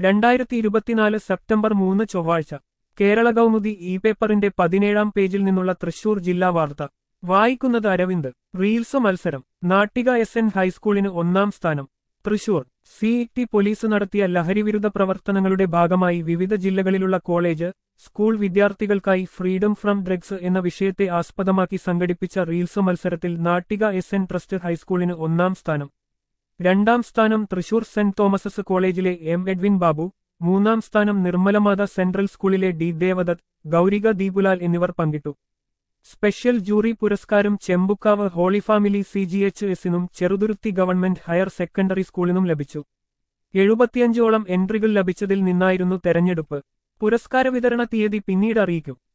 രണ്ടായിരത്തി ഇരുപത്തിനാല് സെപ്റ്റംബർ മൂന്ന് ചൊവ്വാഴ്ച കേരള കൗമുദി ഇ പേപ്പറിന്റെ പതിനേഴാം പേജിൽ നിന്നുള്ള തൃശൂർ ജില്ലാ വാർത്ത വായിക്കുന്നത് അരവിന്ദ് റീൽസ് മത്സരം നാട്ടിക എസ് എൻ ഹൈസ്കൂളിന് ഒന്നാം സ്ഥാനം തൃശൂർ സി ടി പോലീസ് നടത്തിയ ലഹരിവിരുദ്ധ പ്രവർത്തനങ്ങളുടെ ഭാഗമായി വിവിധ ജില്ലകളിലുള്ള കോളേജ് സ്കൂൾ വിദ്യാർത്ഥികൾക്കായി ഫ്രീഡം ഫ്രം ഡ്രഗ്സ് എന്ന വിഷയത്തെ ആസ്പദമാക്കി സംഘടിപ്പിച്ച റീൽസ് മത്സരത്തിൽ നാട്ടിക എസ് എൻ ട്രസ്റ്റ് ഹൈസ്കൂളിന് ഒന്നാം സ്ഥാനം രണ്ടാം സ്ഥാനം തൃശൂർ സെന്റ് തോമസസ് കോളേജിലെ എം എഡ്വിൻ ബാബു മൂന്നാം സ്ഥാനം നിർമ്മലമാത സെൻട്രൽ സ്കൂളിലെ ഡി ദേവദത്ത് ഗൗരിക ദീപുലാൽ എന്നിവർ പങ്കിട്ടു സ്പെഷ്യൽ ജൂറി പുരസ്കാരം Chembukkavu holy family C G H എസിനും ചെറുതുരുത്തി ഗവൺമെന്റ് ഹയർ സെക്കൻഡറി സ്കൂളിനും ലഭിച്ചു എഴുപത്തിയഞ്ചോളം എൻട്രികൾ ലഭിച്ചതിൽ നിന്നായിരുന്നു തെരഞ്ഞെടുപ്പ് പുരസ്കാര വിതരണ തീയതി പിന്നീട് അറിയിക്കും